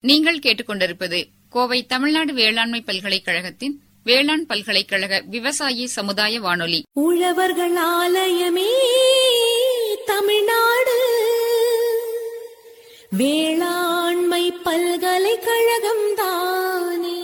நீங்கள் கேட்டுக்கொண்டிருப்பது கோவை தமிழ்நாடு வேளாண்மை பல்கலைக்கழகத்தின் வேளாண் பல்கலைக்கழக விவசாயி சமுதாய வானொலி உழவர்கள் ஆலயமே தமிழ்நாடு வேளாண்மை பல்கலைக்கழகம் தானே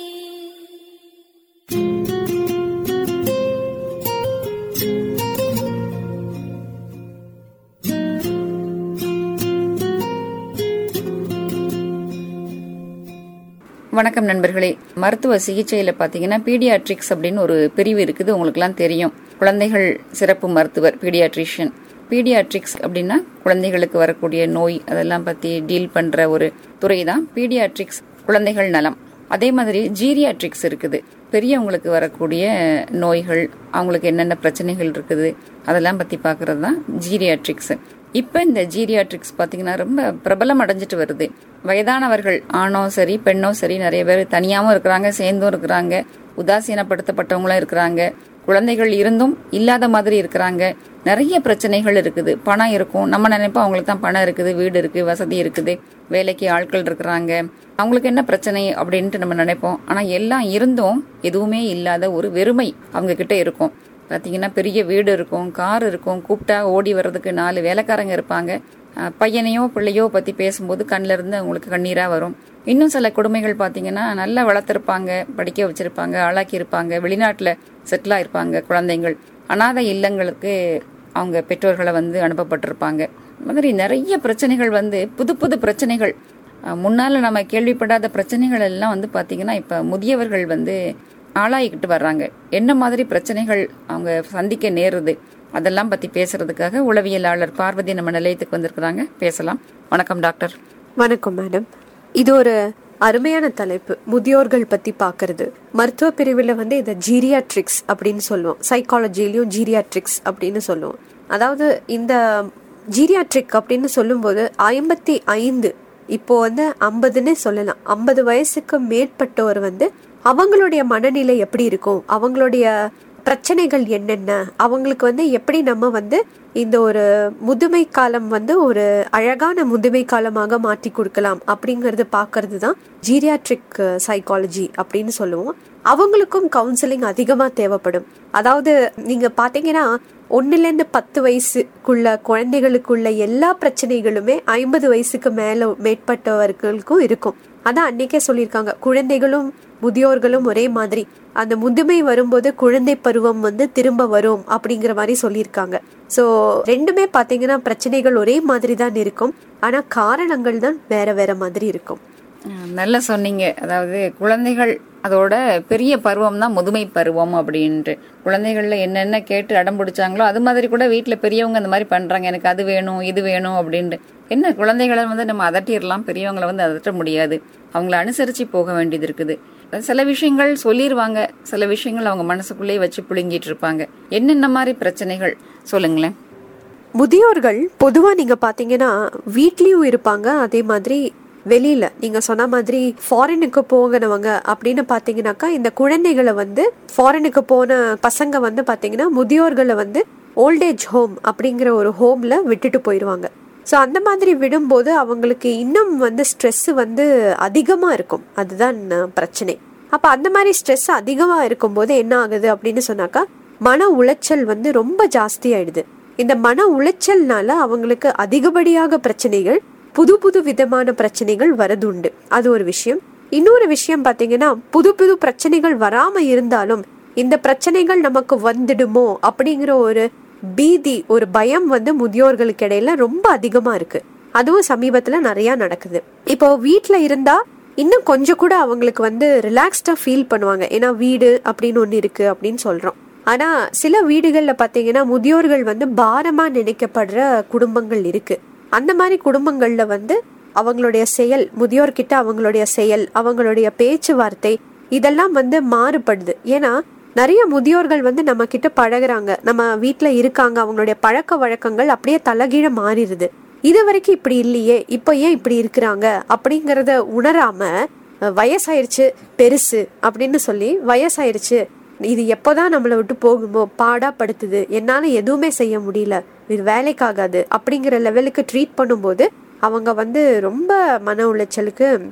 வணக்கம் நண்பர்களே மருத்துவ சிகிச்சையில பாத்தீங்கன்னா பீடியாட்ரிக்ஸ் அப்படின்னு ஒரு பிரிவு இருக்குது உங்களுக்குலாம் தெரியும் குழந்தைகள் சிறப்பு மருத்துவர் பீடியாட்ரிஷியன் பீடியாட்ரிக்ஸ் அப்படின்னா குழந்தைகளுக்கு வரக்கூடிய நோய் அதெல்லாம் பத்தி டீல் பண்ற ஒரு துறை தான் பீடியாட்ரிக்ஸ் குழந்தைகள் நலம் அதே மாதிரி ஜீரியாட்ரிக்ஸ் இருக்குது பெரியவங்களுக்கு வரக்கூடிய நோய்கள் அவங்களுக்கு என்னென்ன பிரச்சனைகள் இருக்குது அதெல்லாம் பத்தி பாக்குறது தான் ஜீரியாட்ரிக்ஸ் இப்ப இந்த ஜீரியாட்ரிக்ஸ் பாத்தீங்கன்னா ரொம்ப பிரபலம் அடைஞ்சிட்டு வருது வயதானவர்கள் ஆணோ சரி பெண்ணோ சரி நிறைய பேர் தனியாவும் இருக்கிறாங்க சேர்ந்தும் இருக்கிறாங்க உதாசீனப்படுத்தப்பட்டவங்களும் இருக்கிறாங்க குழந்தைகள் இருந்தும் இல்லாத மாதிரி இருக்கிறாங்க நிறைய பிரச்சனைகள் இருக்குது பணம் இருக்கும் நம்ம நினைப்போம் அவங்களுக்கு தான் பணம் இருக்குது வீடு இருக்கு வசதி இருக்குது வேலைக்கு ஆட்கள் இருக்கிறாங்க அவங்களுக்கு என்ன பிரச்சனை அப்படின்ட்டு நம்ம நினைப்போம் ஆனா எல்லாம் இருந்தும் எதுவுமே இல்லாத ஒரு வெறுமை அவங்க கிட்ட இருக்கும் பாத்தீங்கன்னா பெரிய வீடு இருக்கும் கார் இருக்கும் கூப்பிட்டா ஓடி வர்றதுக்கு நாலு வேலைக்காரங்க இருப்பாங்க அஹ் பையனையோ பிள்ளையோ பத்தி பேசும்போது கண்ணில இருந்து அவங்களுக்கு கண்ணீரா வரும் இன்னும் சில கொடுமைகள் பாத்தீங்கன்னா நல்லா வளர்த்துருப்பாங்க படிக்க வச்சிருப்பாங்க ஆளாக்கி இருப்பாங்க வெளிநாட்டுல செட்டில் ஆயிருப்பாங்க குழந்தைகள் அனாதை இல்லங்களுக்கு அவங்க பெற்றோர்களை வந்து அனுப்பப்பட்டிருப்பாங்க இந்த மாதிரி நிறைய பிரச்சனைகள் வந்து புது புது பிரச்சனைகள் அஹ் முன்னால நம்ம கேள்விப்படாத பிரச்சனைகள் எல்லாம் வந்து பாத்தீங்கன்னா இப்ப முதியவர்கள் வந்து ஆளாகிக்கிட்டு வர்றாங்க என்ன மாதிரி பிரச்சனைகள் அவங்க சந்திக்க நேருது அதெல்லாம் பத்தி பேசுறதுக்காக உளவியலாளர் பார்வதி நம்ம நிலையத்துக்கு வந்திருக்கிறாங்க பேசலாம் வணக்கம் டாக்டர் வணக்கம் மேடம் இது ஒரு அருமையான தலைப்பு முதியோர்கள் பத்தி பாக்குறது மருத்துவ பிரிவுல வந்து இதை ஜீரியாட்ரிக்ஸ் அப்படின்னு சொல்லுவோம் சைக்காலஜிலையும் ஜீரியாட்ரிக்ஸ் அப்படின்னு சொல்லுவோம் அதாவது இந்த ஜீரியாட்ரிக் அப்படின்னு சொல்லும்போது ஐம்பத்தி ஐந்து இப்போ வந்து ஐம்பதுன்னு சொல்லலாம் ஐம்பது வயசுக்கு மேற்பட்டவர் வந்து அவங்களுடைய மனநிலை எப்படி இருக்கும் அவங்களுடைய பிரச்சனைகள் என்னென்ன அவங்களுக்கு வந்து எப்படி நம்ம வந்து இந்த ஒரு முதுமை காலம் வந்து ஒரு அழகான முதுமை காலமாக மாற்றி கொடுக்கலாம் அப்படிங்கறது பார்க்கறது தான் ஜீரியாட்ரிக் சைக்காலஜி அப்படின்னு சொல்லுவோம் அவங்களுக்கும் கவுன்சிலிங் அதிகமாக தேவைப்படும் அதாவது நீங்க பாத்தீங்கன்னா ஒன்னுலேருந்து பத்து வயசுக்குள்ள குழந்தைகளுக்குள்ள எல்லா பிரச்சனைகளுமே ஐம்பது வயசுக்கு மேல மேற்பட்டவர்களுக்கும் இருக்கும் அதான் அன்னைக்கே சொல்லியிருக்காங்க குழந்தைகளும் முதியோர்களும் ஒரே மாதிரி அந்த முதுமை வரும்போது குழந்தை பருவம் வந்து திரும்ப வரும் அப்படிங்கிற மாதிரி சொல்லியிருக்காங்க ஸோ ரெண்டுமே பார்த்தீங்கன்னா பிரச்சனைகள் ஒரே மாதிரி தான் இருக்கும் ஆனா காரணங்கள் தான் வேற வேற மாதிரி இருக்கும் அஹ் நல்லா சொன்னீங்க அதாவது குழந்தைகள் அதோட பெரிய பருவம் தான் முதுமை பருவம் அப்படின்ட்டு குழந்தைகள்ல என்னென்ன கேட்டு அடம் பிடிச்சாங்களோ அது மாதிரி கூட வீட்டுல பெரியவங்க இந்த மாதிரி பண்றாங்க எனக்கு அது வேணும் இது வேணும் அப்படின்ட்டு என்ன குழந்தைகளை வந்து நம்ம அதட்டிடலாம் பெரியவங்களை வந்து அதட்ட முடியாது அவங்கள அனுசரிச்சு போக வேண்டியது இருக்குது சில விஷயங்கள் சொல்லிடுவாங்க சில விஷயங்கள் அவங்க மனசுக்குள்ளேயே வச்சு புழுங்கிட்டு இருப்பாங்க என்னென்ன மாதிரி பிரச்சனைகள் சொல்லுங்களேன் முதியோர்கள் பொதுவா நீங்க பாத்தீங்கன்னா வீட்லயும் இருப்பாங்க அதே மாதிரி வெளியில நீங்க சொன்ன மாதிரி ஃபாரினுக்கு போகிறவங்க அப்படின்னு பாத்தீங்கன்னாக்கா இந்த குழந்தைகளை வந்து ஃபாரினுக்கு போன பசங்க வந்து பாத்தீங்கன்னா முதியோர்களை வந்து ஓல்டேஜ் ஹோம் அப்படிங்கிற ஒரு ஹோம்ல விட்டுட்டு போயிடுவாங்க ஸோ அந்த மாதிரி விடும்போது அவங்களுக்கு இன்னும் வந்து ஸ்ட்ரெஸ் வந்து அதிகமா இருக்கும் அதுதான் அஹ், பிரச்சனை அப்ப அந்த மாதிரி ஸ்ட்ரெஸ் அதிகமா இருக்கும்போது என்ன ஆகுது அப்படின்னு சொன்னாக்கா மன உளைச்சல் வந்து ரொம்ப ஜாஸ்தி ஆயிடுது இந்த மன உளைச்சல்னால அவங்களுக்கு அதிகப்படியாக பிரச்சனைகள் புது புது விதமான பிரச்சனைகள் வரதுண்டு அது ஒரு விஷயம் இன்னொரு விஷயம் பாத்தீங்கன்னா புது புது பிரச்சனைகள் வராம இருந்தாலும் இந்த பிரச்சனைகள் நமக்கு வந்துடுமோ அப்படிங்கிற ஒரு பீதி ஒரு பயம் வந்து முதியோர்களுக்கு இடையில ரொம்ப அதிகமா இருக்கு அதுவும் சமீபத்துல நிறைய நடக்குது இப்போ வீட்ல இருந்தா இன்னும் கொஞ்சம் கூட அவங்களுக்கு வந்து ரிலாக்ஸ்டா ஃபீல் பண்ணுவாங்க ஏன்னா வீடு அப்படின்னு ஒண்ணு இருக்கு அப்படின்னு சொல்றோம் ஆனா சில வீடுகள்ல பாத்தீங்கன்னா முதியோர்கள் வந்து பாரமா நினைக்கப்படுற குடும்பங்கள் இருக்கு அந்த மாதிரி குடும்பங்கள்ல வந்து அவங்களுடைய செயல் முதியோர்கிட்ட அவங்களுடைய செயல் அவங்களுடைய பேச்சுவார்த்தை இதெல்லாம் வந்து மாறுபடுது ஏன்னா நிறைய முதியோர்கள் வந்து நம்ம கிட்ட பழகுறாங்க நம்ம வீட்ல இருக்காங்க அவங்களுடைய பழக்க வழக்கங்கள் அப்படியே தலைகீழ மாறிடுது இது வரைக்கும் இப்படி இல்லையே இப்போ ஏன் இப்படி இருக்கிறாங்க அப்படிங்கறத உணராம அஹ், வயசாயிருச்சு பெருசு அப்படின்னு சொல்லி வயசாயிருச்சு இது எப்போதான் நம்மளை விட்டு போகுமோ பாடா படுத்துது என்னால எதுவுமே செய்ய முடியல இது வேலைக்காகாது அப்படிங்கிற லெவலுக்கு ட்ரீட் பண்ணும்போது அவங்க வந்து ரொம்ப மன உளைச்சலுக்கு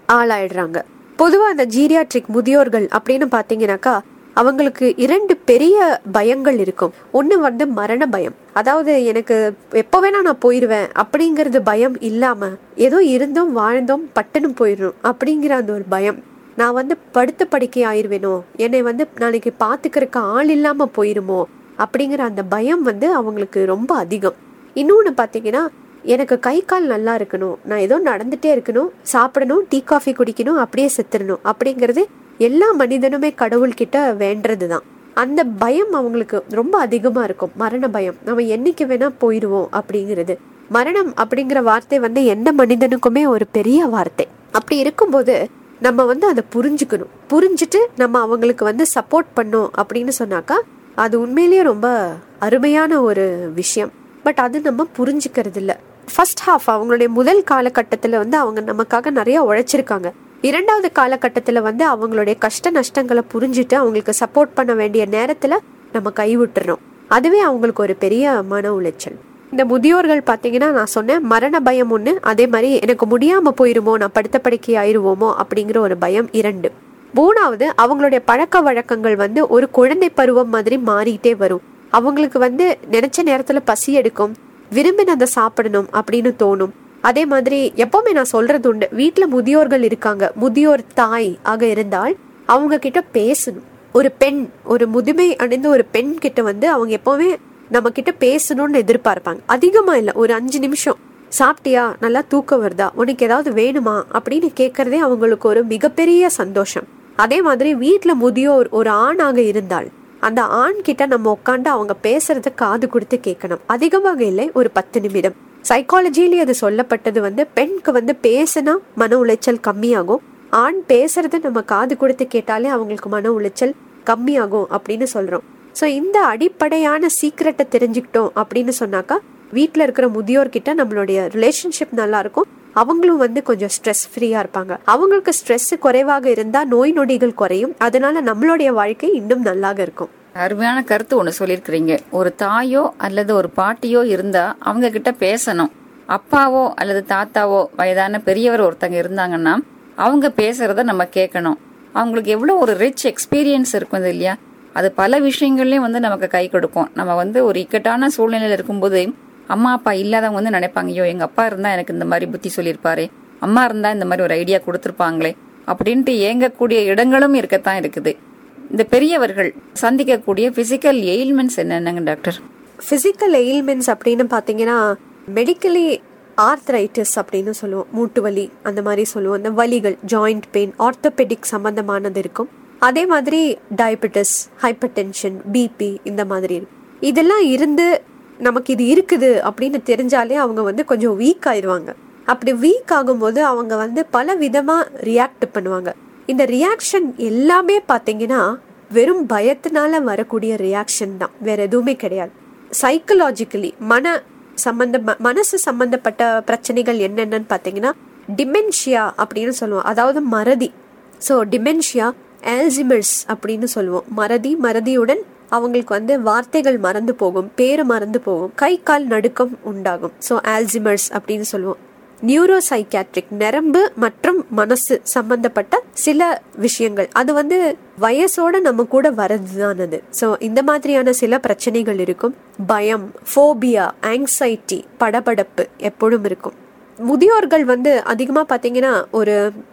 ஆளாயிடுறாங்க பொதுவா அந்த ஜீரியாட்ரிக் முதியோர்கள் அப்படின்னு பாத்தீங்கன்னாக்கா அவங்களுக்கு இரண்டு பெரிய பயங்கள் இருக்கும் ஒண்ணு வந்து மரண பயம் அதாவது எனக்கு எப்போ வேணா நான் போயிருவேன் அப்படிங்கறது பயம் இல்லாம ஏதோ இருந்தோம் வாழ்ந்தோம் பட்டுன்னு போயிடணும் அப்படிங்கிற அந்த ஒரு பயம் நான் வந்து படுத்த படுக்கை ஆயிருவேனோ என்னை வந்து நாளைக்கு பாத்துக்கிறதுக்கு ஆள் இல்லாம போயிருமோ அப்படிங்கிற அந்த பயம் வந்து அவங்களுக்கு ரொம்ப அதிகம் இன்னொன்னு பாத்தீங்கன்னா எனக்கு கை கால் நல்லா இருக்கணும் நான் ஏதோ நடந்துட்டே இருக்கணும் சாப்பிடணும் டீ காஃபி குடிக்கணும் அப்படியே செத்துடணும் அப்படிங்கிறது எல்லா மனிதனுமே கடவுள்கிட்ட வேண்டது தான் அந்த பயம் அவங்களுக்கு ரொம்ப அதிகமா இருக்கும் மரண பயம் நம்ம என்னைக்கு வேணா போயிடுவோம் அப்படிங்கிறது மரணம் அப்படிங்கிற வார்த்தை வந்து எந்த மனிதனுக்குமே ஒரு பெரிய வார்த்தை அப்படி இருக்கும்போது நம்ம வந்து அதை புரிஞ்சுக்கணும் புரிஞ்சுட்டு நம்ம அவங்களுக்கு வந்து சப்போர்ட் பண்ணோம் அப்படின்னு சொன்னாக்கா அது உண்மையிலேயே ரொம்ப அருமையான ஒரு விஷயம் பட் அது நம்ம புரிஞ்சுக்கிறது இல்ல ஃபர்ஸ்ட் ஹாஃப் அவங்களுடைய முதல் காலகட்டத்தில் வந்து அவங்க நமக்காக நிறைய உழைச்சிருக்காங்க இரண்டாவது காலகட்டத்தில் வந்து அவங்களுடைய கஷ்ட நஷ்டங்களை புரிஞ்சுட்டு அவங்களுக்கு சப்போர்ட் பண்ண வேண்டிய நேரத்தில் நம்ம கைவிட்டுறோம் அதுவே அவங்களுக்கு ஒரு பெரிய மன உளைச்சல் இந்த முதியோர்கள் பார்த்தீங்கன்னா நான் சொன்னேன் மரண பயம் ஒன்று அதே மாதிரி எனக்கு முடியாம போயிருமோ நான் படுத்த படுக்கை ஆயிருவோமோ அப்படிங்கிற ஒரு பயம் இரண்டு மூணாவது அவங்களுடைய பழக்க வழக்கங்கள் வந்து ஒரு குழந்தை பருவம் மாதிரி மாறிட்டே வரும் அவங்களுக்கு வந்து நினைச்ச நேரத்துல பசி எடுக்கும் விரும்பினதை சாப்பிடணும் அப்படின்னு தோணும் அதே மாதிரி எப்பவுமே நான் சொல்றது உண்டு வீட்டுல முதியோர்கள் இருக்காங்க முதியோர் தாய் ஆக இருந்தால் அவங்க கிட்ட பேசணும் ஒரு பெண் ஒரு முதுமை அடைந்த ஒரு பெண் கிட்ட வந்து அவங்க எப்பவுமே நம்ம கிட்ட பேசணும்னு எதிர்பார்ப்பாங்க அதிகமா இல்ல ஒரு அஞ்சு நிமிஷம் சாப்பிட்டியா நல்லா தூக்கம் வருதா உனக்கு ஏதாவது வேணுமா அப்படின்னு கேட்கறதே அவங்களுக்கு ஒரு மிகப்பெரிய சந்தோஷம் அதே மாதிரி வீட்டுல முதியோர் ஒரு ஆணாக இருந்தால் அந்த ஆண் கிட்ட நம்ம உட்காந்து அவங்க பேசுறத காது கொடுத்து கேட்கணும் அதிகமாக இல்லை ஒரு பத்து நிமிடம் சைக்காலஜிலேயே அது சொல்லப்பட்டது வந்து பெண்க்கு வந்து பேசினா மன உளைச்சல் கம்மியாகும் ஆண் பேசுறத நம்ம காது கொடுத்து கேட்டாலே அவங்களுக்கு மன உளைச்சல் கம்மியாகும் அப்படின்னு சொல்றோம் ஸோ இந்த அடிப்படையான சீக்ரெட்டை தெரிஞ்சுக்கிட்டோம் அப்படின்னு சொன்னாக்கா வீட்டில் இருக்கிற முதியோர்கிட்ட நம்மளுடைய ரிலேஷன்ஷிப் நல்லா இருக்கும் அவங்களும் வந்து கொஞ்சம் ஸ்ட்ரெஸ் ஃப்ரீயா இருப்பாங்க அவங்களுக்கு ஸ்ட்ரெஸ் குறைவாக இருந்தா நோய் நொடிகள் குறையும் அதனால நம்மளுடைய வாழ்க்கை இன்னும் நல்லாக இருக்கும் அருமையான கருத்து ஒன்று சொல்லியிருக்கிறீங்க ஒரு தாயோ அல்லது ஒரு பாட்டியோ இருந்தா அவங்க கிட்ட பேசணும் அப்பாவோ அல்லது தாத்தாவோ வயதான பெரியவர் ஒருத்தங்க இருந்தாங்கன்னா அவங்க பேசுறத நம்ம கேட்கணும் அவங்களுக்கு எவ்வளோ ஒரு ரிச் எக்ஸ்பீரியன்ஸ் இருக்கும் இது இல்லையா அது பல விஷயங்கள்லயும் வந்து நமக்கு கை கொடுக்கும் நம்ம வந்து ஒரு இக்கட்டான சூழ்நிலையில இருக்கும்போது அம்மா அப்பா இல்லாதவங்க வந்து நினைப்பாங்க ஐயோ எங்க அப்பா இருந்தா எனக்கு இந்த மாதிரி புத்தி சொல்லியிருப்பாரு அம்மா இருந்தா இந்த மாதிரி ஒரு ஐடியா கொடுத்துருப்பாங்களே அப்படின்ட்டு ஏங்கக்கூடிய இடங்களும் இருக்கத்தான் இருக்குது இந்த பெரியவர்கள் சந்திக்கக்கூடிய பிசிக்கல் எயில்மெண்ட்ஸ் என்னென்னங்க டாக்டர் பிசிக்கல் எயில்மெண்ட்ஸ் அப்படின்னு பார்த்தீங்கன்னா மெடிக்கலி ஆர்த்ரைட்டிஸ் அப்படின்னு சொல்லுவோம் மூட்டு வலி அந்த மாதிரி சொல்லுவோம் இந்த வலிகள் ஜாயிண்ட் பெயின் ஆர்த்தோபெடிக் சம்பந்தமானது இருக்கும் அதே மாதிரி டயபெட்டிஸ் ஹைப்பர் டென்ஷன் பிபி இந்த மாதிரி இருக்கும் இதெல்லாம் இருந்து நமக்கு இது இருக்குது அப்படின்னு தெரிஞ்சாலே அவங்க வந்து கொஞ்சம் வீக் ஆயிடுவாங்க அப்படி வீக் ஆகும்போது அவங்க வந்து பல விதமா ரியாக்ட் பண்ணுவாங்க இந்த ரியாக்ஷன் எல்லாமே பார்த்தீங்கன்னா வெறும் பயத்தினால வரக்கூடிய ரியாக்ஷன் தான் வேற எதுவுமே கிடையாது சைக்கலாஜிக்கலி மன சம்பந்த மனசு சம்பந்தப்பட்ட பிரச்சனைகள் என்னென்னு பார்த்தீங்கன்னா டிமென்ஷியா அப்படின்னு சொல்லுவோம் அதாவது மறதி ஸோ டிமென்ஷியா ஆல்சிமர்ஸ் அப்படின்னு சொல்லுவோம் மறதி மறதியுடன் அவங்களுக்கு வந்து வார்த்தைகள் மறந்து போகும் பேரு மறந்து போகும் கை கால் நடுக்கம் உண்டாகும் ஸோ ஆல்சிமர்ஸ் அப்படின்னு சொல்லுவோம் நியூரோ சைக்காட்ரிக் நரம்பு மற்றும் மனசு சம்பந்தப்பட்ட சில விஷயங்கள் அது வந்து வயசோட நம்ம கூட வரதுதான் அது ஸோ இந்த மாதிரியான சில பிரச்சனைகள் இருக்கும் பயம் ஃபோபியா ஆங்ஸைட்டி படபடப்பு எப்பொழுதும் இருக்கும் முதியோர்கள் வந்து அதிகமா பாத்தீங்கன்னா ஒரு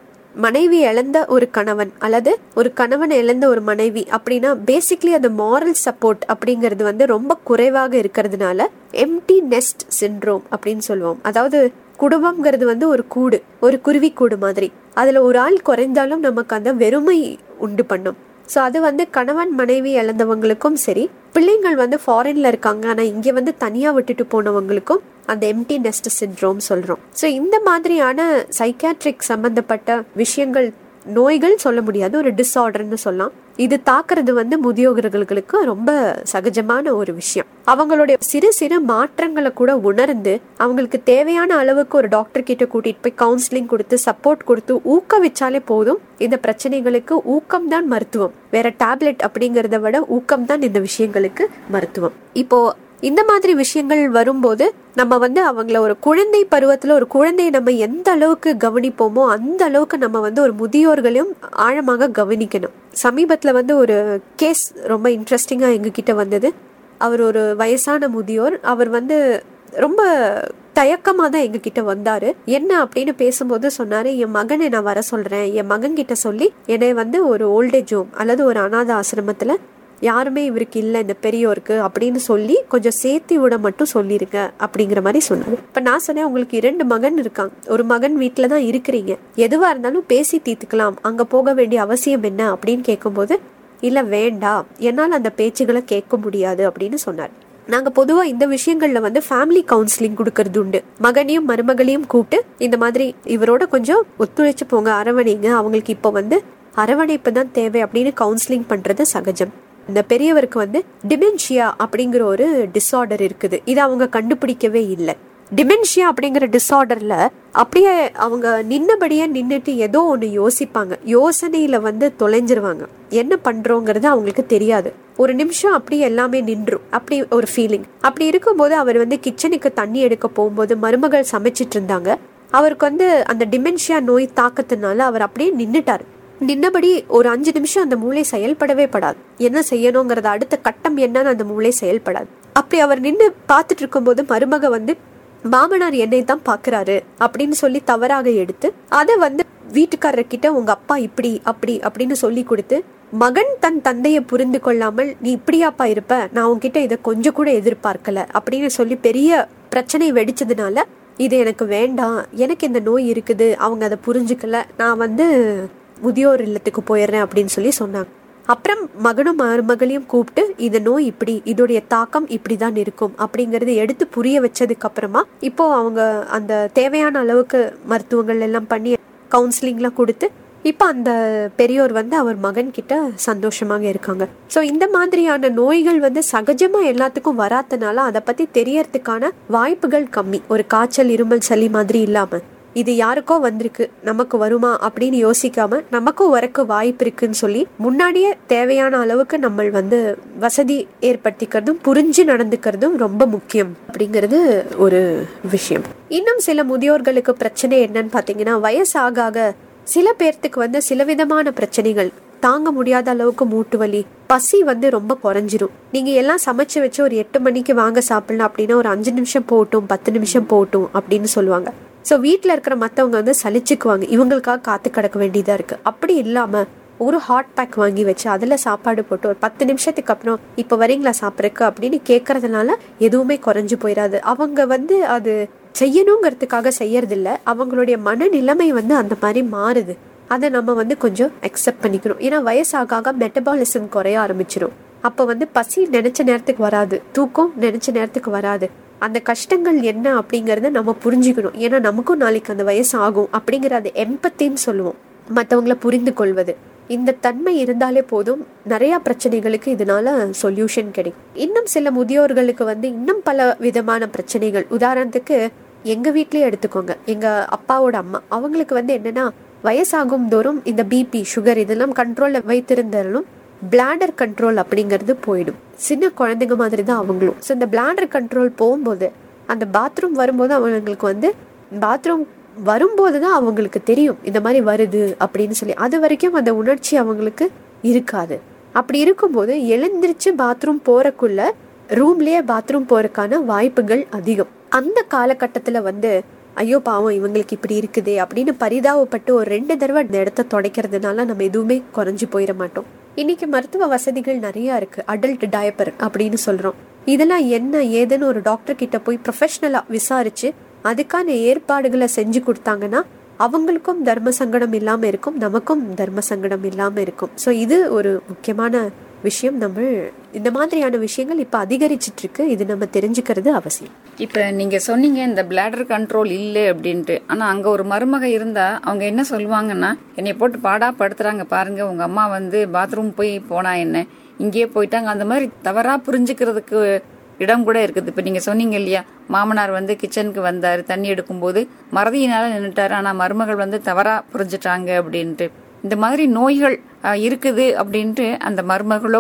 மனைவி இழந்த ஒரு கணவன் அல்லது ஒரு கணவன் இழந்த ஒரு மனைவி அப்படின்னா பேசிக்லி அந்த மாரல் சப்போர்ட் அப்படிங்கிறது வந்து ரொம்ப குறைவாக இருக்கிறதுனால எம்டி நெஸ்ட் சிண்ட்ரோம் அப்படின்னு சொல்லுவோம் அதாவது குடும்பம்ங்கிறது வந்து ஒரு கூடு ஒரு குருவி கூடு மாதிரி அதுல ஒரு ஆள் குறைந்தாலும் நமக்கு அந்த வெறுமை உண்டு பண்ணும் ஸோ அது வந்து கணவன் மனைவி இழந்தவங்களுக்கும் சரி பிள்ளைங்கள் வந்து ஃபாரின்ல இருக்காங்க ஆனா இங்க வந்து தனியா விட்டுட்டு போனவங்களுக்கும் அந்த எம்டி நெஸ்ட் சிண்ட்ரோம் சொல்றோம் ஸோ இந்த மாதிரியான சைக்காட்ரிக் சம்பந்தப்பட்ட விஷயங்கள் நோய்கள் சொல்ல முடியாது ஒரு டிஸார்டர்னு சொல்லலாம் இது தாக்குறது வந்து முதியோர்களுக்கு ரொம்ப சகஜமான ஒரு விஷயம் அவங்களுடைய சிறு சிறு மாற்றங்களை கூட உணர்ந்து அவங்களுக்கு தேவையான அளவுக்கு ஒரு டாக்டர் கிட்ட கூட்டிட்டு போய் கவுன்சிலிங் கொடுத்து சப்போர்ட் கொடுத்து ஊக்குவிச்சாலே போதும் இந்த பிரச்சனைகளுக்கு ஊக்கம் தான் மருத்துவம் வேற டேப்லெட் அப்படிங்கறத விட ஊக்கம் தான் இந்த விஷயங்களுக்கு மருத்துவம் இப்போ இந்த மாதிரி விஷயங்கள் வரும்போது நம்ம வந்து அவங்கள ஒரு குழந்தை பருவத்துல ஒரு குழந்தையை நம்ம எந்த அளவுக்கு கவனிப்போமோ அந்த அளவுக்கு நம்ம வந்து ஒரு முதியோர்களையும் ஆழமாக கவனிக்கணும் சமீபத்துல வந்து ஒரு கேஸ் ரொம்ப இன்ட்ரெஸ்டிங்கா எங்ககிட்ட வந்தது அவர் ஒரு வயசான முதியோர் அவர் வந்து ரொம்ப தயக்கமா தான் எங்ககிட்ட வந்தாரு என்ன அப்படின்னு பேசும்போது சொன்னாரு என் மகனை நான் வர சொல்றேன் என் மகன் கிட்ட சொல்லி என்னை வந்து ஒரு ஓல்டேஜ் ஹோம் அல்லது ஒரு அனாத ஆசிரமத்துல யாருமே இவருக்கு இல்லை இந்த பெரியோருக்கு அப்படின்னு சொல்லி கொஞ்சம் சேர்த்து விட மட்டும் சொல்லிருங்க அப்படிங்கிற மாதிரி சொன்னாரு இப்ப நான் சொன்னேன் உங்களுக்கு இரண்டு மகன் இருக்காங்க ஒரு மகன் வீட்டில தான் இருக்கிறீங்க எதுவா இருந்தாலும் பேசி தீர்த்துக்கலாம் அங்க போக வேண்டிய அவசியம் என்ன அப்படின்னு கேட்கும்போது இல்ல வேண்டாம் என்னால் அந்த பேச்சுகளை கேட்க முடியாது அப்படின்னு சொன்னார் நாங்க பொதுவா இந்த விஷயங்கள்ல வந்து ஃபேமிலி கவுன்சிலிங் கொடுக்கறது உண்டு மகனையும் மருமகளையும் கூப்பிட்டு இந்த மாதிரி இவரோட கொஞ்சம் ஒத்துழைச்சு போங்க அரவணைங்க அவங்களுக்கு இப்போ வந்து அரவணைப்பு தான் தேவை அப்படின்னு கவுன்சிலிங் பண்றது சகஜம் இந்த பெரியவருக்கு வந்து டிமென்ஷியா அப்படிங்கிற ஒரு டிஸார்டர் இருக்குது இது அவங்க கண்டுபிடிக்கவே இல்லை டிமென்ஷியா அப்படிங்கிற டிஸார்டர்ல அப்படியே அவங்க நின்னபடியே நின்னுட்டு ஏதோ ஒன்று யோசிப்பாங்க யோசனையில வந்து தொலைஞ்சிருவாங்க என்ன பண்றோங்கிறது அவங்களுக்கு தெரியாது ஒரு நிமிஷம் அப்படி எல்லாமே நின்றும் அப்படி ஒரு ஃபீலிங் அப்படி இருக்கும்போது அவர் வந்து கிச்சனுக்கு தண்ணி எடுக்க போகும்போது மருமகள் சமைச்சிட்டு இருந்தாங்க அவருக்கு வந்து அந்த டிமென்ஷியா நோய் தாக்கத்தினால அவர் அப்படியே நின்னுட்டாரு நின்னபடி ஒரு அஞ்சு நிமிஷம் அந்த மூளை செயல்படவே படாது என்ன செய்யணுங்கிறத அடுத்த கட்டம் என்னன்னு அந்த மூளை செயல்படாது அப்படி அவர் நின்று பார்த்துட்டு இருக்கும்போது மருமக வந்து மாமனார் என்னை தான் பாக்குறாரு அப்படின்னு சொல்லி தவறாக எடுத்து அதை வந்து வீட்டுக்காரர் கிட்ட உங்க அப்பா இப்படி அப்படி அப்படின்னு சொல்லி கொடுத்து மகன் தன் தந்தையை புரிந்து கொள்ளாமல் நீ இப்படியாப்பா இருப்ப நான் உன்கிட்ட இதை கொஞ்சம் கூட எதிர்பார்க்கல அப்படின்னு சொல்லி பெரிய பிரச்சனை வெடிச்சதுனால இது எனக்கு வேண்டாம் எனக்கு இந்த நோய் இருக்குது அவங்க அதை புரிஞ்சுக்கல நான் வந்து முதியோர் இல்லத்துக்கு போயிடுறேன் அப்படின்னு சொல்லி சொன்னாங்க அப்புறம் மகனும் மருமகளையும் கூப்பிட்டு இந்த நோய் இப்படி இதோடைய தாக்கம் இப்படிதான் இருக்கும் அப்படிங்கறது எடுத்து புரிய வச்சதுக்கு அப்புறமா இப்போ அவங்க அந்த தேவையான அளவுக்கு மருத்துவங்கள் எல்லாம் பண்ணி கவுன்சிலிங்லாம் கொடுத்து இப்போ அந்த பெரியோர் வந்து அவர் மகன் கிட்ட சந்தோஷமாக இருக்காங்க ஸோ இந்த மாதிரியான நோய்கள் வந்து சகஜமா எல்லாத்துக்கும் வராதனால அதை பத்தி தெரியறதுக்கான வாய்ப்புகள் கம்மி ஒரு காய்ச்சல் இருமல் சளி மாதிரி இல்லாம இது யாருக்கோ வந்திருக்கு நமக்கு வருமா அப்படின்னு யோசிக்காம நமக்கும் வரக்கு வாய்ப்பு இருக்குன்னு சொல்லி முன்னாடியே தேவையான அளவுக்கு நம்ம வந்து வசதி ஏற்படுத்திக்கிறதும் புரிஞ்சு நடந்துக்கிறதும் ரொம்ப முக்கியம் அப்படிங்கிறது ஒரு விஷயம் இன்னும் சில முதியோர்களுக்கு பிரச்சனை என்னன்னு பாத்தீங்கன்னா வயசு ஆக ஆக சில பேர்த்துக்கு வந்து சில விதமான பிரச்சனைகள் தாங்க முடியாத அளவுக்கு மூட்டு வலி பசி வந்து ரொம்ப குறைஞ்சிரும் நீங்க எல்லாம் சமைச்சு வச்சு ஒரு எட்டு மணிக்கு வாங்க சாப்பிடலாம் அப்படின்னா ஒரு அஞ்சு நிமிஷம் போட்டும் பத்து நிமிஷம் போட்டும் அப்படின்னு சொல்லுவாங்க ஸோ வீட்டில் இருக்கிற மற்றவங்க வந்து சலிச்சுக்குவாங்க இவங்களுக்காக காத்து கிடக்க வேண்டியதா இருக்கு அப்படி இல்லாம ஒரு ஹாட் பேக் வாங்கி வச்சு அதில் சாப்பாடு போட்டு ஒரு பத்து நிமிஷத்துக்கு அப்புறம் இப்போ வரீங்களா சாப்பிட்றக்கு அப்படின்னு கேட்கறதுனால எதுவுமே குறைஞ்சு போயிடாது அவங்க வந்து அது செய்யணுங்கிறதுக்காக செய்யறதில்ல அவங்களுடைய மனநிலைமை வந்து அந்த மாதிரி மாறுது அதை நம்ம வந்து கொஞ்சம் அக்செப்ட் பண்ணிக்கணும் ஏன்னா வயசாக ஆக மெட்டபாலிசம் குறைய ஆரம்பிச்சிடும் அப்போ வந்து பசி நினைச்ச நேரத்துக்கு வராது தூக்கம் நினைச்ச நேரத்துக்கு வராது அந்த கஷ்டங்கள் என்ன அப்படிங்கறத நம்ம புரிஞ்சுக்கணும் ஏன்னா நமக்கும் நாளைக்கு அந்த வயசு ஆகும் அப்படிங்கிற அது எம்பத்தின்னு சொல்லுவோம் மற்றவங்களை புரிந்து கொள்வது இந்த தன்மை இருந்தாலே போதும் நிறைய பிரச்சனைகளுக்கு இதனால சொல்யூஷன் கிடைக்கும் இன்னும் சில முதியோர்களுக்கு வந்து இன்னும் பல விதமான பிரச்சனைகள் உதாரணத்துக்கு எங்க வீட்லயே எடுத்துக்கோங்க எங்க அப்பாவோட அம்மா அவங்களுக்கு வந்து என்னன்னா வயசாகும் தோறும் இந்த பிபி சுகர் இதெல்லாம் கண்ட்ரோல்ல வைத்திருந்தாலும் பிளாடர் கண்ட்ரோல் அப்படிங்கிறது போயிடும் சின்ன குழந்தைங்க மாதிரி தான் அவங்களும் ஸோ இந்த பிளாடர் கண்ட்ரோல் போகும்போது அந்த பாத்ரூம் வரும்போது அவங்களுக்கு வந்து பாத்ரூம் வரும்போது தான் அவங்களுக்கு தெரியும் இந்த மாதிரி வருது அப்படின்னு சொல்லி அது வரைக்கும் அந்த உணர்ச்சி அவங்களுக்கு இருக்காது அப்படி இருக்கும்போது எழுந்திருச்சு பாத்ரூம் போறக்குள்ள ரூம்லயே பாத்ரூம் போறதுக்கான வாய்ப்புகள் அதிகம் அந்த காலகட்டத்துல வந்து ஐயோ பாவம் இவங்களுக்கு இப்படி இருக்குதே அப்படின்னு பரிதாபப்பட்டு ஒரு ரெண்டு தடவை இந்த இடத்த துடைக்கிறதுனால நம்ம எதுவுமே குறைஞ்சு போயிட மாட்டோம் இன்னைக்கு மருத்துவ வசதிகள் நிறைய இருக்கு அடல்ட் டயப்பர் அப்படின்னு சொல்றோம் இதெல்லாம் என்ன ஏதுன்னு ஒரு டாக்டர் கிட்ட போய் ப்ரொஃபஷனலா விசாரிச்சு அதுக்கான ஏற்பாடுகளை செஞ்சு கொடுத்தாங்கன்னா அவங்களுக்கும் தர்ம சங்கடம் இல்லாம இருக்கும் நமக்கும் தர்ம சங்கடம் இல்லாம இருக்கும் ஸோ இது ஒரு முக்கியமான விஷயம் நம்ம இந்த மாதிரியான விஷயங்கள் இப்ப அதிகரிச்சிட்டு இருக்கு இது நம்ம தெரிஞ்சுக்கிறது அவசியம் இப்ப நீங்க சொன்னீங்க இந்த பிளாடர் கண்ட்ரோல் இல்லை அப்படின்ட்டு ஆனா அங்க ஒரு மருமக இருந்தா அவங்க என்ன சொல்லுவாங்கன்னா என்னை போட்டு பாடா படுத்துறாங்க பாருங்க உங்க அம்மா வந்து பாத்ரூம் போய் போனா என்ன இங்கேயே போயிட்டாங்க அந்த மாதிரி தவறா புரிஞ்சுக்கிறதுக்கு இடம் கூட இருக்குது இப்ப நீங்க சொன்னீங்க இல்லையா மாமனார் வந்து கிச்சனுக்கு வந்தாரு தண்ணி எடுக்கும்போது மறதியினால நின்னுட்டாரு ஆனா மருமகள் வந்து தவறா புரிஞ்சுட்டாங்க அப்படின்ட்டு இந்த மாதிரி நோய்கள் அஹ், இருக்குது அப்படின்ட்டு அந்த மருமகளோ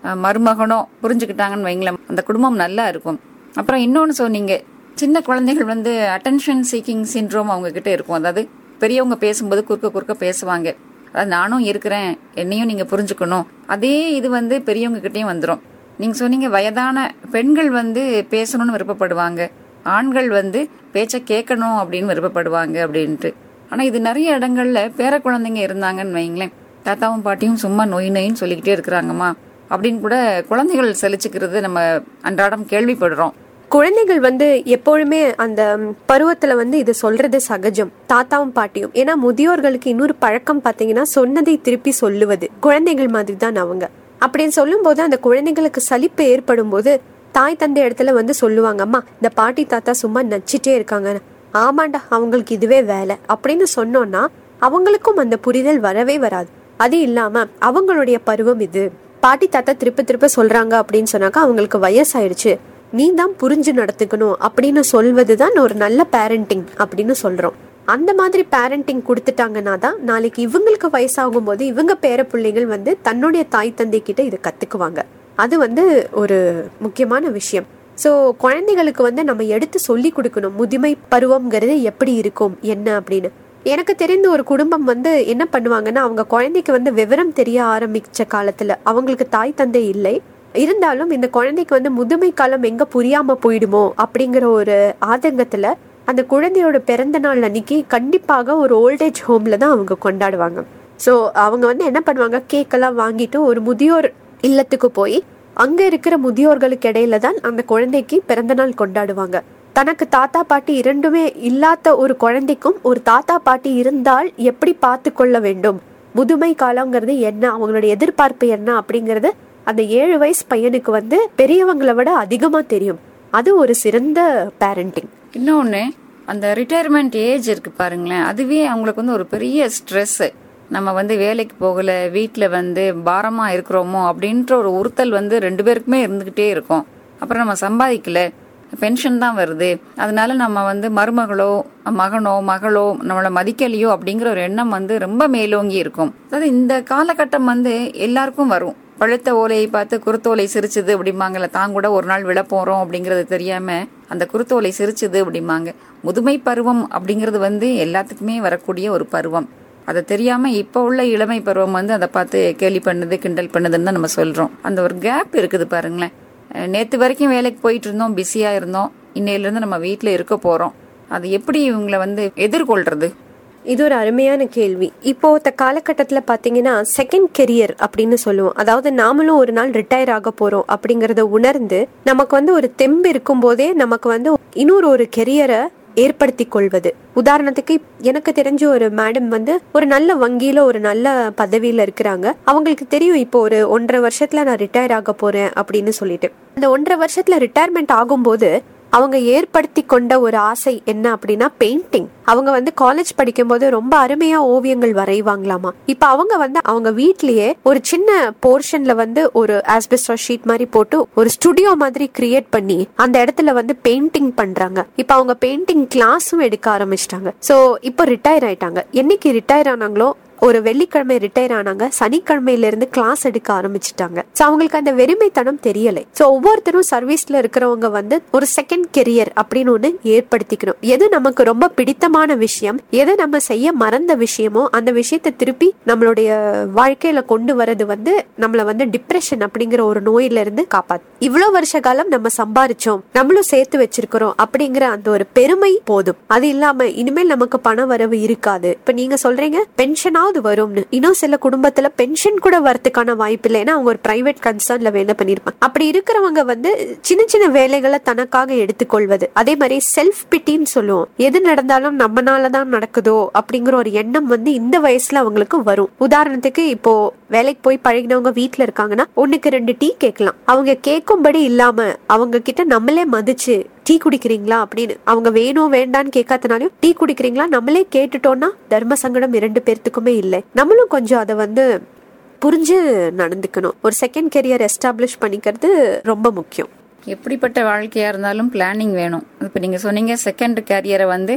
அஹ், மருமகனோ புரிஞ்சுக்கிட்டாங்கன்னு வைங்களேன் அந்த குடும்பம் நல்லா இருக்கும் அப்புறம் இன்னொன்னு சொன்னீங்க சின்ன குழந்தைகள் வந்து அட்டென்ஷன் சீக்கிங் சின்ட்ரோம் அவங்க கிட்ட இருக்கும் அதாவது பெரியவங்க பேசும்போது குறுக்க குறுக்க பேசுவாங்க அதாவது நானும் இருக்கிறேன் என்னையும் நீங்க புரிஞ்சுக்கணும் அதே இது வந்து பெரியவங்க கிட்டயும் வந்துரும் நீங்க சொன்னீங்க வயதான பெண்கள் வந்து பேசணும்னு விருப்பப்படுவாங்க ஆண்கள் வந்து பேச்ச கேட்கணும் அப்படின்னு விருப்பப்படுவாங்க அப்படின்ட்டு ஆனா இது நிறைய இடங்கள்ல பேர குழந்தைங்க இருந்தாங்கன்னு வைங்களேன் தாத்தாவும் பாட்டியும் சும்மா நொய் நொயின்னு சொல்லிக்கிட்டே இருக்கிறாங்கம்மா அப்படின்னு கூட குழந்தைகள் செலிச்சுக்கிறது நம்ம அன்றாடம் கேள்விப்படுறோம் குழந்தைகள் வந்து எப்பொழுதுமே அந்த பருவத்துல வந்து இது சொல்றது சகஜம் தாத்தாவும் பாட்டியும் ஏன்னா முதியோர்களுக்கு இன்னொரு பழக்கம் பாத்தீங்கன்னா சொன்னதை திருப்பி சொல்லுவது குழந்தைகள் மாதிரி தான் அவங்க அப்படின்னு சொல்லும் போது அந்த குழந்தைகளுக்கு சலிப்பு ஏற்படும் போது தாய் தந்தை இடத்துல வந்து சொல்லுவாங்க அம்மா இந்த பாட்டி தாத்தா சும்மா நச்சிட்டே இருக்காங்க ஆமாண்டா அவங்களுக்கு இதுவே வேலை அப்படின்னு சொன்னோம்னா அவங்களுக்கும் அந்த புரிதல் வரவே வராது அது இல்லாம அவங்களுடைய பருவம் இது பாட்டி தாத்தா திருப்ப திருப்ப சொல்றாங்க அப்படின்னு சொன்னாக்கா அவங்களுக்கு வயசாயிடுச்சு நீ தான் புரிஞ்சு நடத்துக்கணும் அப்படின்னு சொல்வது தான் ஒரு நல்ல பேரண்டிங் அப்படின்னு சொல்றோம் அந்த மாதிரி பேரண்டிங் கொடுத்துட்டாங்கன்னா தான் நாளைக்கு இவங்களுக்கு வயசாகும் போது இவங்க பேர பிள்ளைகள் வந்து தன்னுடைய தாய் தந்தை கிட்ட இதை கத்துக்குவாங்க அது வந்து ஒரு முக்கியமான விஷயம் ஸோ குழந்தைகளுக்கு வந்து நம்ம எடுத்து சொல்லி கொடுக்கணும் முதுமை பருவம்ங்கிறது எப்படி இருக்கும் என்ன அப்படின்னு எனக்கு தெரிந்த ஒரு குடும்பம் வந்து என்ன பண்ணுவாங்கன்னா அவங்க குழந்தைக்கு வந்து விவரம் தெரிய ஆரம்பிச்ச காலத்துல அவங்களுக்கு தாய் தந்தை இல்லை இருந்தாலும் இந்த குழந்தைக்கு வந்து முதுமை காலம் எங்க புரியாம போயிடுமோ அப்படிங்கிற ஒரு ஆதங்கத்துல அந்த குழந்தையோட பிறந்த நாள் அன்னைக்கு கண்டிப்பாக ஒரு ஓல்டேஜ் ஹோம்ல தான் அவங்க கொண்டாடுவாங்க ஸோ அவங்க வந்து என்ன பண்ணுவாங்க கேக்கெல்லாம் வாங்கிட்டு ஒரு முதியோர் இல்லத்துக்கு போய் அங்க இருக்கிற முதியோர்களுக்கு இடையில தான் அந்த குழந்தைக்கு பிறந்த நாள் கொண்டாடுவாங்க தனக்கு தாத்தா பாட்டி இரண்டுமே இல்லாத ஒரு குழந்தைக்கும் ஒரு தாத்தா பாட்டி இருந்தால் எப்படி பார்த்து கொள்ள வேண்டும் முதுமை காலங்கிறது என்ன அவங்களுடைய எதிர்பார்ப்பு என்ன அப்படிங்கறது அந்த ஏழு வயசு பையனுக்கு வந்து பெரியவங்களை விட அதிகமா தெரியும் அது ஒரு சிறந்த பேரண்டிங் இன்னொன்னு அந்த ரிட்டையர்மெண்ட் ஏஜ் இருக்கு பாருங்களேன் அதுவே அவங்களுக்கு வந்து ஒரு பெரிய ஸ்ட்ரெஸ் நம்ம வந்து வேலைக்கு போகல வீட்ல வந்து பாரமா இருக்கிறோமோ அப்படின்ற ஒரு உறுத்தல் வந்து ரெண்டு பேருக்குமே இருந்துகிட்டே இருக்கும் அப்புறம் நம்ம சம்பாதிக்கல பென்ஷன் தான் வருது அதனால நம்ம வந்து மருமகளோ மகனோ மகளோ நம்மளை மதிக்கலையோ அப்படிங்கிற ஒரு எண்ணம் வந்து ரொம்ப மேலோங்கி இருக்கும் அதாவது இந்த காலகட்டம் வந்து எல்லாருக்கும் வரும் பழுத்த ஓலையை பார்த்து குருத்தோலை சிரிச்சுது அப்படிம்பாங்கல்ல தான் கூட ஒரு நாள் விழ போறோம் அப்படிங்கறது தெரியாம அந்த குருத்தோலை சிரிச்சுது அப்படிம்பாங்க முதுமை பருவம் அப்படிங்கிறது வந்து எல்லாத்துக்குமே வரக்கூடிய ஒரு பருவம் அதை தெரியாம இப்ப உள்ள இளமை பருவம் வந்து அதை பார்த்து கேலி பண்ணுது கிண்டல் பண்ணுதுன்னு தான் நம்ம சொல்றோம் அந்த ஒரு கேப் இருக்குது பாருங்களேன் அஹ் நேத்து வரைக்கும் வேலைக்கு போயிட்டு இருந்தோம் பிஸியா இருந்தோம் இன்னையில இருந்து நம்ம வீட்ல இருக்க போறோம் அது எப்படி இவங்களை வந்து எதிர்கொள்றது இது ஒரு அருமையான கேள்வி இப்போத்த காலகட்டத்துல பாத்தீங்கன்னா செகண்ட் கெரியர் அப்படின்னு சொல்லுவோம் அதாவது நாமளும் ஒரு நாள் ரிட்டையர் ஆக போறோம் அப்படிங்கறத உணர்ந்து நமக்கு வந்து ஒரு தெம்பு இருக்கும் போதே நமக்கு வந்து இன்னொரு ஒரு கெரியரை ஏற்படுத்தி கொள்வது உதாரணத்துக்கு எனக்கு தெரிஞ்ச ஒரு மேடம் வந்து ஒரு நல்ல வங்கியில ஒரு நல்ல பதவியில இருக்கிறாங்க அவங்களுக்கு தெரியும் இப்போ ஒரு ஒன்றரை வருஷத்துல நான் ரிட்டையர் ஆக போறேன் அப்படின்னு சொல்லிட்டு அந்த ஒன்றரை வருஷத்துல ரிட்டையர்மெண்ட் ஆகும்போது அவங்க ஏற்படுத்தி கொண்ட ஒரு ஆசை என்ன அப்படின்னா பெயிண்டிங் அவங்க வந்து காலேஜ் படிக்கும்போது ரொம்ப அருமையா ஓவியங்கள் வரைவாங்களாமா இப்ப அவங்க வந்து அவங்க வீட்லயே ஒரு சின்ன போர்ஷன்ல வந்து ஒரு ஆஸ்பெஸ்டா ஷீட் மாதிரி போட்டு ஒரு ஸ்டுடியோ மாதிரி கிரியேட் பண்ணி அந்த இடத்துல வந்து பெயிண்டிங் பண்றாங்க இப்ப அவங்க பெயிண்டிங் கிளாஸும் எடுக்க ஆரம்பிச்சிட்டாங்க சோ இப்போ ரிட்டையர் ஆயிட்டாங்க என்னைக்கு ரிட்டையர் ஆனாங்களோ ஒரு வெள்ளிக்கிழமை ரிட்டையர் ஆனாங்க சனிக்கிழமையில இருந்து கிளாஸ் எடுக்க ஆரம்பிச்சிட்டாங்க சோ அவங்களுக்கு அந்த வெறுமைத்தனம் தெரியலை சோ ஒவ்வொருத்தரும் சர்வீஸ்ல இருக்கிறவங்க வந்து ஒரு செகண்ட் கெரியர் அப்படின்னு ஒண்ணு ஏற்படுத்திக்கணும் எது நமக்கு ரொம்ப பிடித்தமான விஷயம் எதை நம்ம செய்ய மறந்த விஷயமோ அந்த விஷயத்தை திருப்பி நம்மளுடைய வாழ்க்கையில கொண்டு வரது வந்து நம்மள வந்து டிப்ரெஷன் அப்படிங்கிற ஒரு நோயில இருந்து காப்பாத்து இவ்வளவு வருஷ காலம் நம்ம சம்பாரிச்சோம் நம்மளும் சேர்த்து வச்சிருக்கிறோம் அப்படிங்கிற அந்த ஒரு பெருமை போதும் அது இல்லாம இனிமேல் நமக்கு பண வரவு இருக்காது இப்ப நீங்க சொல்றீங்க பென்ஷனாவது வரும்னு இன்னும் சில குடும்பத்துல பென்ஷன் கூட வரதுக்கான வாய்ப்பு இல்லை ஏன்னா அவங்க ஒரு பிரைவேட் கன்சர்ன்ல வேலை பண்ணிருப்பாங்க அப்படி இருக்கிறவங்க வந்து சின்ன சின்ன வேலைகளை தனக்காக எடுத்துக்கொள்வது அதே மாதிரி செல்ஃப் பிட்டின்னு சொல்லுவோம் எது நடந்தாலும் நம்மனாலதான் நடக்குதோ அப்படிங்கிற ஒரு எண்ணம் வந்து இந்த வயசுல அவங்களுக்கு வரும் உதாரணத்துக்கு இப்போ வேலைக்கு போய் பழகினவங்க வீட்ல இருக்காங்கன்னா ஒண்ணுக்கு ரெண்டு டீ கேட்கலாம் அவங்க கேட்கும்படி இல்லாம அவங்க கிட்ட நம்மளே மதிச்சு டீ குடிக்கிறீங்களா அப்படின்னு அவங்க வேணும் வேண்டான்னு கேட்காதனாலையும் டீ குடிக்கிறீங்களா நம்மளே கேட்டுட்டோம்னா தர்ம சங்கடம் இரண்டு பேர்த்துக்குமே இல்லை நம்மளும் கொஞ்சம் அதை வந்து புரிஞ்சு நடந்துக்கணும் ஒரு செகண்ட் கெரியர் எஸ்டாப்ளிஷ் பண்ணிக்கிறது ரொம்ப முக்கியம் எப்படிப்பட்ட வாழ்க்கையா இருந்தாலும் பிளானிங் வேணும் இப்ப நீங்க சொன்னீங்க செகண்ட் கேரியரை வந்து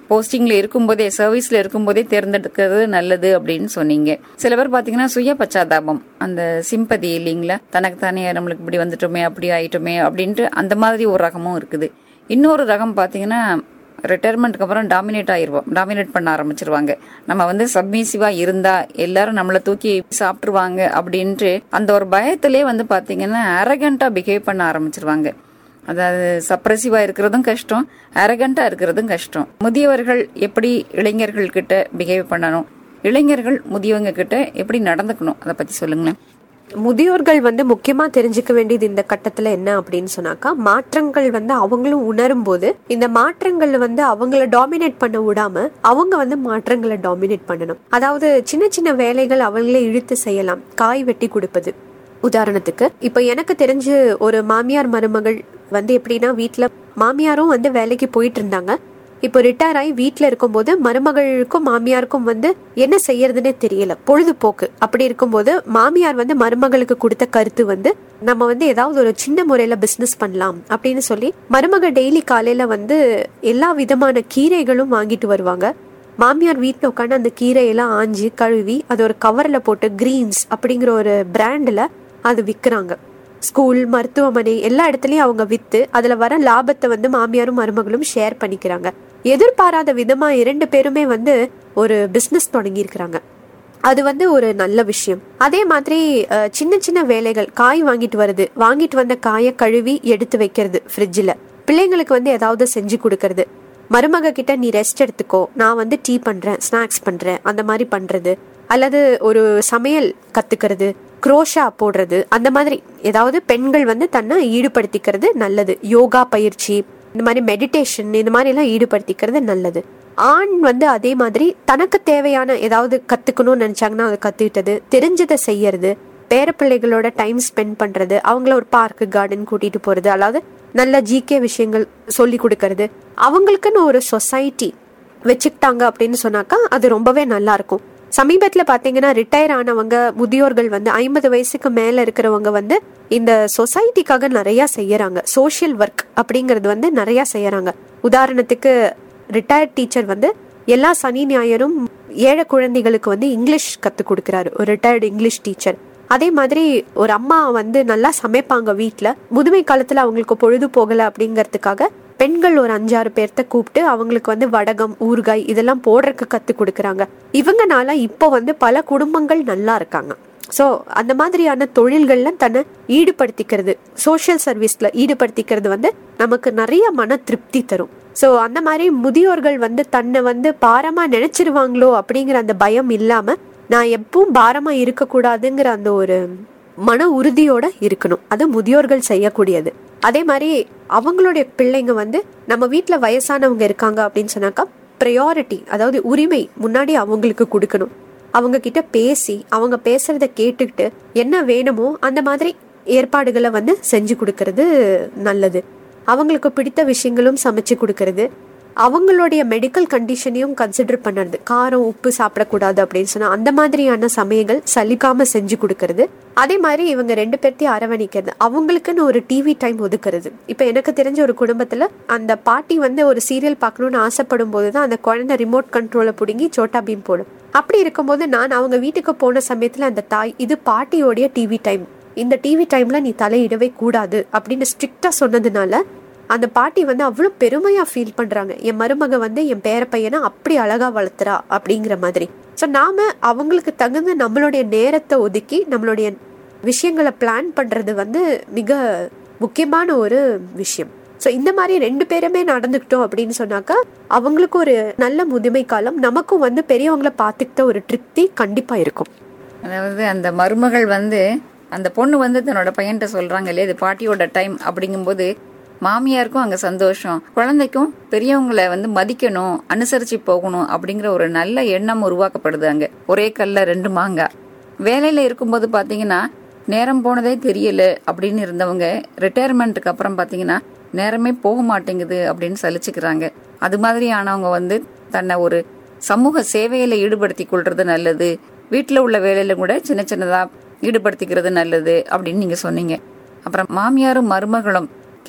போஸ்டிங்ல இருக்கும்போதே சர்வீஸ்ல இருக்கும்போதே தேர்ந்தெடுக்கிறது நல்லது அப்படின்னு சொன்னீங்க சில பேர் பாத்தீங்கன்னா சுய பச்சாதாபம் அந்த சிம்பதி இல்லைங்களா தனக்கு தானே நம்மளுக்கு இப்படி வந்துட்டோமே அப்படி ஆயிட்டோமே அப்படின்ட்டு அந்த மாதிரி ஒரு ரகமும் இருக்குது இன்னொரு ரகம் பாத்தீங்கன்னா ரிட்டையர்மெண்ட்க்கு அப்புறம் டாமினேட் ஆயிருவோம் டாமினேட் பண்ண ஆரம்பிச்சிருவாங்க நம்ம வந்து சப்மிசிவா இருந்தா எல்லாரும் நம்மளை தூக்கி சாப்பிட்டுருவாங்க அப்படின்ட்டு அந்த ஒரு பயத்திலே வந்து பாத்தீங்கன்னா அரகண்டா பிஹேவ் பண்ண ஆரம்பிச்சிருவாங்க அதாவது சப்ரசிவா இருக்கிறதும் கஷ்டம் அரகண்டா இருக்கிறதும் கஷ்டம் முதியவர்கள் எப்படி இளைஞர்கள் கிட்ட பிஹேவ் பண்ணணும் இளைஞர்கள் முதியவங்க கிட்ட எப்படி நடந்துக்கணும் அதை பத்தி சொல்லுங்களேன் முதியோர்கள் வந்து முக்கியமா தெரிஞ்சுக்க வேண்டியது இந்த கட்டத்துல என்ன அப்படின்னு சொன்னாக்கா மாற்றங்கள் வந்து அவங்களும் உணரும் போது இந்த மாற்றங்கள் வந்து அவங்கள டாமினேட் பண்ண விடாம அவங்க வந்து மாற்றங்களை டாமினேட் பண்ணணும் அதாவது சின்ன சின்ன வேலைகள் அவங்களே இழுத்து செய்யலாம் காய் வெட்டி கொடுப்பது உதாரணத்துக்கு இப்ப எனக்கு தெரிஞ்சு ஒரு மாமியார் மருமகள் வந்து எப்படின்னா வீட்ல மாமியாரும் வந்து வேலைக்கு போயிட்டு இருந்தாங்க இப்போ ரிட்டையர் ஆகி வீட்டில் இருக்கும்போது மருமகளுக்கும் மாமியாருக்கும் வந்து என்ன செய்யறதுன்னே தெரியல பொழுதுபோக்கு அப்படி இருக்கும்போது மாமியார் வந்து மருமகளுக்கு கொடுத்த கருத்து வந்து நம்ம வந்து ஏதாவது ஒரு சின்ன முறையில பிசினஸ் பண்ணலாம் அப்படின்னு சொல்லி மருமக டெய்லி காலையில வந்து எல்லா விதமான கீரைகளும் வாங்கிட்டு வருவாங்க மாமியார் வீட்டில் உட்காந்து அந்த கீரையெல்லாம் ஆஞ்சி கழுவி அது ஒரு கவர்ல போட்டு கிரீன்ஸ் அப்படிங்கிற ஒரு பிராண்ட்ல அது விற்கிறாங்க ஸ்கூல் மருத்துவமனை எல்லா இடத்துலயும் அவங்க வித்து அதுல வர லாபத்தை வந்து மாமியாரும் மருமகளும் ஷேர் பண்ணிக்கிறாங்க எதிர்பாராத விதமா இரண்டு பேருமே வந்து ஒரு பிசினஸ் தொடங்கி இருக்கிறாங்க அது வந்து ஒரு நல்ல விஷயம் அதே மாதிரி அஹ், சின்ன சின்ன வேலைகள் காய் வாங்கிட்டு வருது வாங்கிட்டு வந்த காயை கழுவி எடுத்து வைக்கிறது ஃப்ரிட்ஜில் பிள்ளைங்களுக்கு வந்து ஏதாவது செஞ்சு கொடுக்கறது மருமக கிட்ட நீ ரெஸ்ட் எடுத்துக்கோ நான் வந்து டீ பண்றேன் ஸ்நாக்ஸ் பண்றேன் அந்த மாதிரி பண்றது அல்லது ஒரு சமையல் கத்துக்கிறது குரோஷா போடுறது அந்த மாதிரி ஏதாவது பெண்கள் வந்து தன்னை ஈடுபடுத்திக்கிறது நல்லது யோகா பயிற்சி இந்த மாதிரி மெடிடேஷன் இந்த மாதிரி எல்லாம் ஈடுபடுத்திக்கிறது நல்லது ஆண் வந்து அதே மாதிரி தனக்கு தேவையான ஏதாவது கத்துக்கணும்னு நினைச்சாங்கன்னா அதை கத்துக்கிட்டது தெரிஞ்சதை செய்யறது பேரப்பிள்ளைகளோட டைம் ஸ்பெண்ட் பண்றது அவங்கள ஒரு பார்க்கு கார்டன் கூட்டிட்டு போறது அதாவது நல்ல ஜிகே விஷயங்கள் சொல்லி கொடுக்கறது அவங்களுக்குன்னு ஒரு சொசைட்டி வச்சுக்கிட்டாங்க அப்படின்னு சொன்னாக்கா அது ரொம்பவே நல்லா இருக்கும் சமீபத்துல பாத்தீங்கன்னா ரிட்டையர் ஆனவங்க முதியோர்கள் வந்து ஐம்பது வயசுக்கு மேல இருக்கிறவங்க வந்து இந்த சொசைட்டிக்காக நிறைய செய்யறாங்க சோஷியல் ஒர்க் அப்படிங்கறது வந்து நிறைய செய்யறாங்க உதாரணத்துக்கு ரிட்டையர்ட் டீச்சர் வந்து எல்லா சனி ஞாயிறும் ஏழை குழந்தைகளுக்கு வந்து இங்கிலீஷ் கத்து கொடுக்கறாரு ஒரு ரிட்டையர்டு இங்கிலீஷ் டீச்சர் அதே மாதிரி ஒரு அம்மா வந்து நல்லா சமைப்பாங்க வீட்ல முதுமை காலத்துல அவங்களுக்கு பொழுது போகல அப்படிங்கறதுக்காக பெண்கள் ஒரு அஞ்சாறு பேர்த்த கூப்பிட்டு அவங்களுக்கு வந்து வடகம் ஊறுகாய் இதெல்லாம் போடுறதுக்கு கத்து கொடுக்கறாங்க இவங்கனால இப்போ வந்து பல குடும்பங்கள் நல்லா இருக்காங்க ஸோ அந்த மாதிரியான தொழில்கள்ல தன்னை ஈடுபடுத்திக்கிறது சோஷியல் சர்வீஸ்ல ஈடுபடுத்திக்கிறது வந்து நமக்கு நிறைய மன திருப்தி தரும் ஸோ அந்த மாதிரி முதியோர்கள் வந்து தன்னை வந்து பாரமா நினைச்சிருவாங்களோ அப்படிங்கிற அந்த பயம் இல்லாம நான் எப்பவும் பாரமா இருக்கக்கூடாதுங்கிற அந்த ஒரு மன உறுதியோட இருக்கணும் அது முதியோர்கள் செய்யக்கூடியது அதே மாதிரி அவங்களுடைய பிள்ளைங்க வந்து நம்ம வீட்ல வயசானவங்க இருக்காங்க அப்படின்னு சொன்னாக்கா ப்ரையாரிட்டி அதாவது உரிமை முன்னாடி அவங்களுக்கு கொடுக்கணும் அவங்க கிட்ட பேசி அவங்க பேசுறத கேட்டுக்கிட்டு என்ன வேணுமோ அந்த மாதிரி ஏற்பாடுகளை வந்து செஞ்சு கொடுக்கறது நல்லது அவங்களுக்கு பிடித்த விஷயங்களும் சமைச்சு கொடுக்கறது அவங்களுடைய மெடிக்கல் கண்டிஷனையும் கன்சிடர் பண்ணுறது காரம் உப்பு சாப்பிடக்கூடாது அப்படின்னு சொன்னா அந்த மாதிரியான சமயங்கள் சலிக்காம செஞ்சு கொடுக்கறது அதே மாதிரி இவங்க ரெண்டு பேர்த்தையும் அரவணைக்கிறது அவங்களுக்குன்னு ஒரு டிவி டைம் ஒதுக்குறது இப்போ எனக்கு தெரிஞ்ச ஒரு குடும்பத்துல அந்த பாட்டி வந்து ஒரு சீரியல் பார்க்கணும்னு ஆசைப்படும் போது தான் அந்த குழந்தை ரிமோட் கண்ட்ரோலை பிடுங்கி சோட்டா பீம் போடும் அப்படி இருக்கும்போது நான் அவங்க வீட்டுக்கு போன சமயத்துல அந்த தாய் இது பாட்டியோடைய டிவி டைம் இந்த டிவி டைம்ல நீ தலையிடவே கூடாது அப்படின்னு ஸ்ட்ரிக்டா சொன்னதுனால அந்த பாட்டி வந்து அவ்வளோ பெருமையா ஃபீல் பண்றாங்க என் மருமக வந்து என் பேர பையனை அப்படி அழகா வளர்த்துறா அப்படிங்கிற மாதிரி ஸோ நாம அவங்களுக்கு தகுந்த நம்மளுடைய நேரத்தை ஒதுக்கி நம்மளுடைய விஷயங்களை பிளான் பண்றது வந்து மிக முக்கியமான ஒரு விஷயம் ஸோ இந்த மாதிரி ரெண்டு பேருமே நடந்துக்கிட்டோம் அப்படின்னு சொன்னாக்கா அவங்களுக்கு ஒரு நல்ல முதுமை காலம் நமக்கும் வந்து பெரியவங்களை பார்த்துக்கிட்ட ஒரு திருப்தி கண்டிப்பா இருக்கும் அதாவது அந்த மருமகள் வந்து அந்த பொண்ணு வந்து தன்னோட பையன்கிட்ட சொல்றாங்க இல்லையா இது பாட்டியோட டைம் அப்படிங்கும்போது மாமியாருக்கும் அங்க சந்தோஷம் குழந்தைக்கும் பெரியவங்களை வந்து மதிக்கணும் அனுசரிச்சு போகணும் அப்படிங்கிற ஒரு நல்ல எண்ணம் உருவாக்கப்படுது அங்க ஒரே கல்ல ரெண்டு மாங்காய் வேலையில இருக்கும்போது பாத்தீங்கன்னா நேரம் போனதே தெரியல அப்படின்னு இருந்தவங்க ரிட்டையர்மெண்ட்டுக்கு அப்புறம் பாத்தீங்கன்னா நேரமே போக மாட்டேங்குது அப்படின்னு சலிச்சுக்கிறாங்க அது மாதிரி ஆனவங்க வந்து தன்னை ஒரு சமூக சேவையில ஈடுபடுத்தி கொள்றது நல்லது வீட்டில் உள்ள வேலையில கூட சின்ன சின்னதா ஈடுபடுத்திக்கிறது நல்லது அப்படின்னு நீங்க சொன்னீங்க அப்புறம் மாமியாரும் மருமகளும்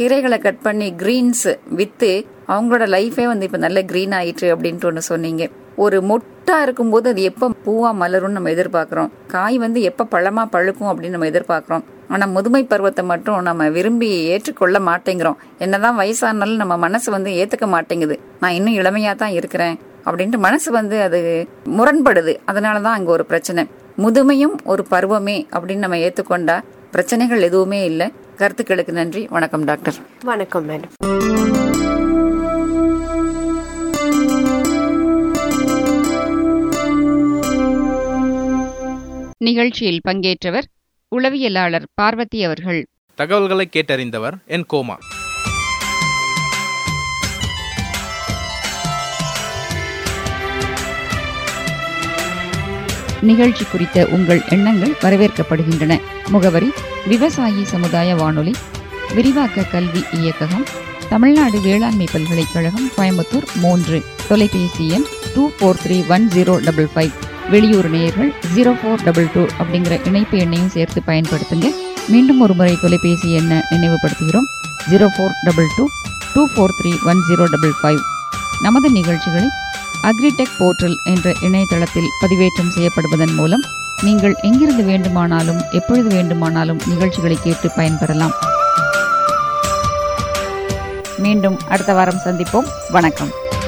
கீரைகளை கட் பண்ணி கிரீன்ஸ் வித்து அவங்களோட லைஃபே வந்து இப்ப நல்ல கிரீன் ஆயிட்டு அப்படின்ட்டு ஒன்று சொன்னீங்க ஒரு மொட்டா இருக்கும்போது அது எப்ப பூவா மலரும்னு நம்ம எதிர்பார்க்கிறோம் காய் வந்து எப்ப பழமா பழுக்கும் அப்படின்னு நம்ம எதிர்பார்க்கிறோம் ஆனா முதுமை பருவத்தை மட்டும் நம்ம விரும்பி ஏற்றுக்கொள்ள மாட்டேங்கிறோம் என்னதான் வயசானாலும் நம்ம மனசு வந்து ஏத்துக்க மாட்டேங்குது நான் இன்னும் இளமையா தான் இருக்கிறேன் அப்படின்ட்டு மனசு வந்து அது முரண்படுது அதனாலதான் அங்க ஒரு பிரச்சனை முதுமையும் ஒரு பருவமே அப்படின்னு நம்ம ஏத்துக்கொண்டா பிரச்சனைகள் எதுவுமே இல்லை கருத்துக்களுக்கு நன்றி வணக்கம் டாக்டர் வணக்கம் மேடம் நிகழ்ச்சியில் பங்கேற்றவர் உளவியலாளர் பார்வதி அவர்கள் தகவல்களை கேட்டறிந்தவர் என் கோமா நிகழ்ச்சி குறித்த உங்கள் எண்ணங்கள் வரவேற்கப்படுகின்றன முகவரி விவசாயி சமுதாய வானொலி விரிவாக்க கல்வி இயக்ககம் தமிழ்நாடு வேளாண்மை பல்கலைக்கழகம் கோயம்புத்தூர் மூன்று தொலைபேசி எண் two four three one zero double five வெளியூர் நேயர்கள் ஜீரோ ஃபோர் டபுள் டூ அப்படிங்கிற இணைப்பு எண்ணையும் சேர்த்து பயன்படுத்துங்க மீண்டும் ஒரு முறை தொலைபேசி எண்ணை நினைவுபடுத்துகிறோம் zero four double two two four three one zero double five நமது நிகழ்ச்சிகளை அக்ரிடெக் போர்ட்டல் என்ற இணையதளத்தில் பதிவேற்றம் செய்யப்படுவதன் மூலம் நீங்கள் எங்கிருந்து வேண்டுமானாலும் எப்பொழுது வேண்டுமானாலும் நிகழ்ச்சிகளை கேட்டு பயன்பெறலாம் மீண்டும் அடுத்த வாரம் சந்திப்போம் வணக்கம்